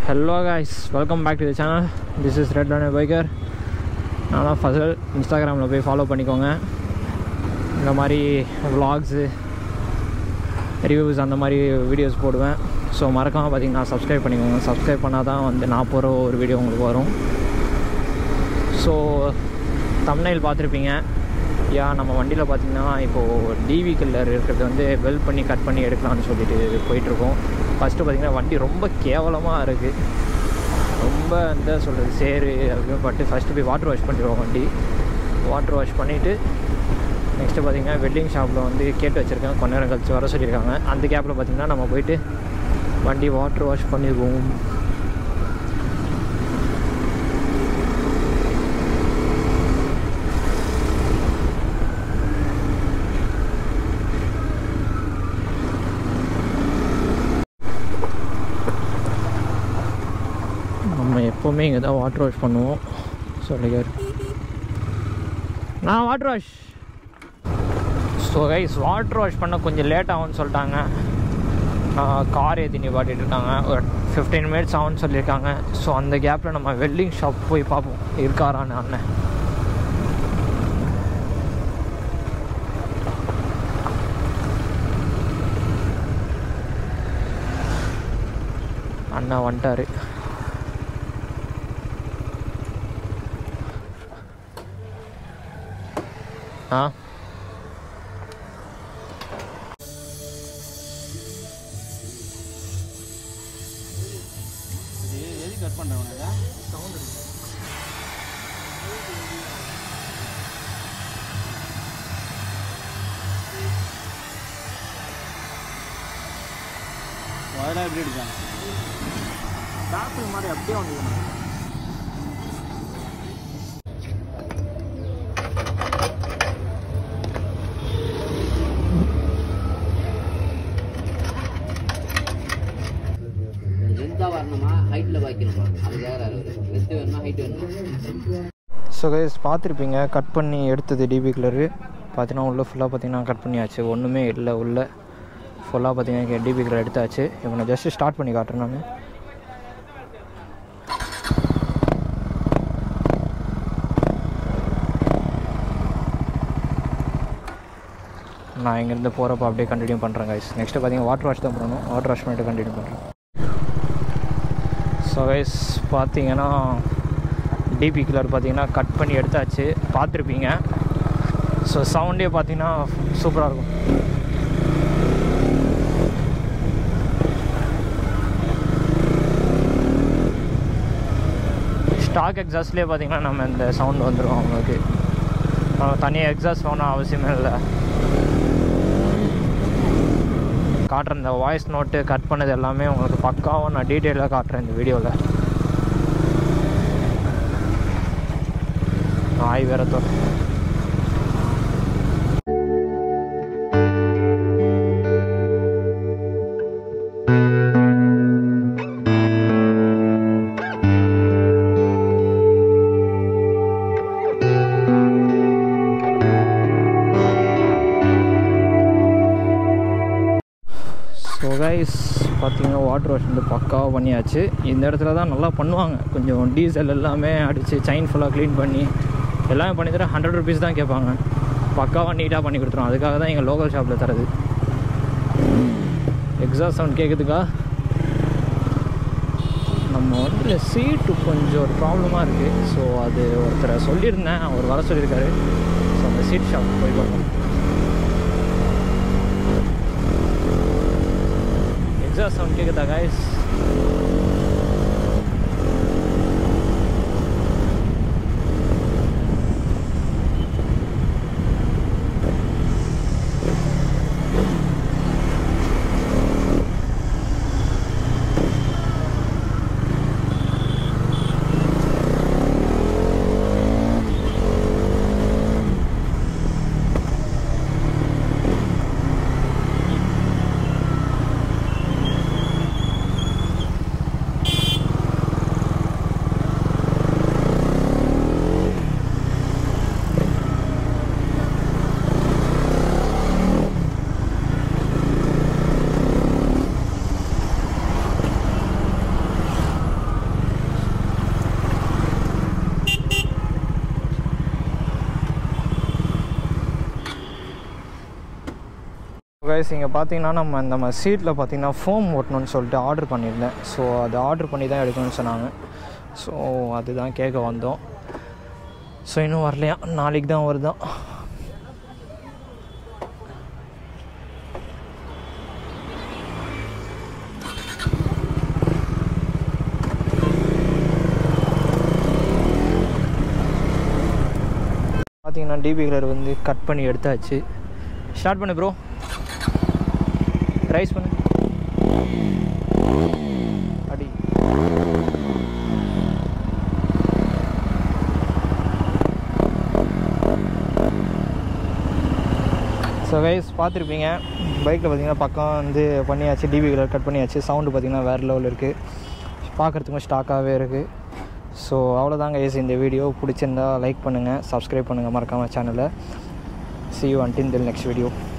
hello guys welcome back to the channel this is Red Dane Biker நான் ஃபசல் இன்ஸ்டாகிராமில் போய் follow பண்ணிக்கோங்க இந்த மாதிரி vlogs ரிவ்யூஸ் அந்த மாதிரி வீடியோஸ் போடுவேன் ஸோ மறக்காமல் பார்த்தீங்கன்னா சப்ஸ்கிரைப் பண்ணிக்கோங்க சப்ஸ்கிரைப் பண்ணால் தான் வந்து நான் போகிற ஒரு வீடியோ உங்களுக்கு வரும் ஸோ தம்னைல் பார்த்துருப்பீங்க யா நம்ம வண்டியில் பார்த்தீங்கன்னா இப்போது டிவி கல்லர் இருக்கிறது வந்து வெல் பண்ணி கட் பண்ணி எடுக்கலாம்னு சொல்லிட்டு போயிட்டுருக்கோம் ஃபஸ்ட்டு பார்த்தீங்கன்னா வண்டி ரொம்ப கேவலமாக இருக்குது ரொம்ப இந்த சொல்கிறது சேரு அப்படின்னு பட்டு ஃபஸ்ட்டு போய் வாட்டர் வாஷ் பண்ணிடுவோம் வண்டி வாட்டர் வாஷ் பண்ணிவிட்டு நெக்ஸ்ட்டு பார்த்தீங்கன்னா வெல்டிங் ஷாப்பில் வந்து கேட்டு வச்சுருக்கேன் கொஞ்ச நேரம் கழிச்சு வர சொல்லியிருக்காங்க அந்த கேப்பில் பார்த்தீங்கன்னா நம்ம போயிட்டு வண்டி வாட்டர் வாஷ் பண்ணிடுவோம் நம்ம எப்போவுமே இங்கே தான் வாட்டர் வாஷ் பண்ணுவோம் சொல்லிக்கார் நான் water wash so guys water wash பண்ண கொஞ்சம் லேட் ஆகும்னு சொல்லிட்டாங்க கார் ஏற்றி நிப்பாட்டிட்டு இருக்காங்க ஒரு ஃபிஃப்டீன் மினிட்ஸ் ஆகும்னு சொல்லியிருக்காங்க ஸோ அந்த கேப்பில் நம்ம வெல்டிங் ஷாப் போய் பார்ப்போம் இருக்காரான்னு அண்ணன் அண்ணா வந்துட்டாரு ஆ எது கட் பண்ணுறவங்க சவுண்ட் அதெல்லாம் எப்படி எடுக்காங்க டாப்பிள் மாதிரி அப்படியே வந்துக்கணும் லென்த்தாக வரணுமா ஹைட்டில் வைக்கணுமா அது கேட்குறாரு அவர் லென்த்து வேணுமா ஹைட் வேணுமா ஸோ கைஸ் பார்த்துருப்பீங்க கட் பண்ணி எடுத்தது டிபி கலரு பார்த்தீங்கன்னா உள்ளே ஃபுல்லாக பார்த்தீங்கன்னா கட் பண்ணியாச்சு ஒன்றுமே இல்லை உள்ளே ஃபுல்லாக பார்த்தீங்கன்னா டிபி கலர் எடுத்தாச்சு இப்போ நான் ஜஸ்ட்டு ஸ்டார்ட் பண்ணி காட்டுறேன் நான் நான் இங்கேருந்து போகிறப்ப அப்படியே கண்டினியூ பண்ணுறேன் கைஸ் நெக்ஸ்ட்டு பார்த்தீங்கன்னா வாட்டர் வாஷ் தான் பண்ணணும் வாட்டர் வாஷ் பண்ணிட்டு கண்டினியூ பண்ணுறேன் ஸோ கைஸ் பார்த்தீங்கன்னா டிபி கலர் பார்த்தீங்கன்னா கட் பண்ணி எடுத்தாச்சு பார்த்துருப்பீங்க ஸோ சவுண்டே பார்த்தீங்கன்னா சூப்பராக இருக்கும் ஸ்டாக் எக்ஸாஸ்ட்லேயே பார்த்தீங்கன்னா நம்ம இந்த சவுண்ட் வந்துடும் அவங்களுக்கு நம்ம தனியாக எக்ஸாஸ்ட் வேணும் அவசியமே இல்லை காட்டுற இந்த வாய்ஸ் நோட்டு கட் பண்ணது எல்லாமே உங்களுக்கு பக்காவாக நான் டீட்டெயிலாக காட்டுறேன் இந்த வீடியோவில் நாய் வேற தொ ஸோ கைஸ் பார்த்தீங்கன்னா வாட்டர் வாஷ் வந்து பக்காவாக பண்ணியாச்சு இந்த இடத்துல தான் நல்லா பண்ணுவாங்க கொஞ்சம் டீசல் எல்லாமே அடித்து செயின் ஃபுல்லாக க்ளீன் பண்ணி எல்லாமே பண்ணி தர ஹண்ட்ரட் ருபீஸ் தான் கேட்பாங்க பக்காவாக நீட்டாக பண்ணி கொடுத்துரும் அதுக்காக தான் எங்கள் லோக்கல் ஷாப்பில் தரது எக்ஸாஸ்ட் சவுண்ட் கேட்குதுக்கா நம்ம வந்து சீட்டு கொஞ்சம் ஒரு ப்ராப்ளமாக இருக்குது ஸோ அது ஒருத்தரை சொல்லியிருந்தேன் அவர் வர சொல்லியிருக்காரு ஸோ அந்த சீட் ஷாப் போய் பார்ப்போம் எக்ஸாஸ்ட் சவுண்ட் கேட்குதா காய்ஸ் கைஸ் இங்கே பார்த்தீங்கன்னா நம்ம நம்ம சீட்டில் பார்த்தீங்கன்னா ஃபோம் ஓட்டணும்னு சொல்லிட்டு ஆர்டர் பண்ணியிருந்தேன் ஸோ அது ஆர்டர் பண்ணி தான் எடுக்கணும்னு சொன்னாங்க ஸோ அதுதான் கேட்க வந்தோம் ஸோ இன்னும் வரலையா நாளைக்கு தான் வருதான் பார்த்தீங்கன்னா டிபி கலர் வந்து கட் பண்ணி எடுத்தாச்சு ஸ்டார்ட் பண்ணு ப்ரோ ரைஸ் பண்ணு அடி ஸோ கைஸ் பார்த்துருப்பீங்க பைக்கில் பார்த்தீங்கன்னா பக்கம் வந்து பண்ணியாச்சு டிபி கலர் கட் பண்ணியாச்சு சவுண்டு பார்த்தீங்கன்னா வேறு லெவலில் இருக்குது பார்க்குறதுக்கும் ஸ்டாக்காகவே இருக்குது ஸோ அவ்வளோதாங்க கைஸ் இந்த வீடியோ பிடிச்சிருந்தா லைக் பண்ணுங்கள் சப்ஸ்கிரைப் பண்ணுங்கள் மறக்காமல் சேனலை see you until the next video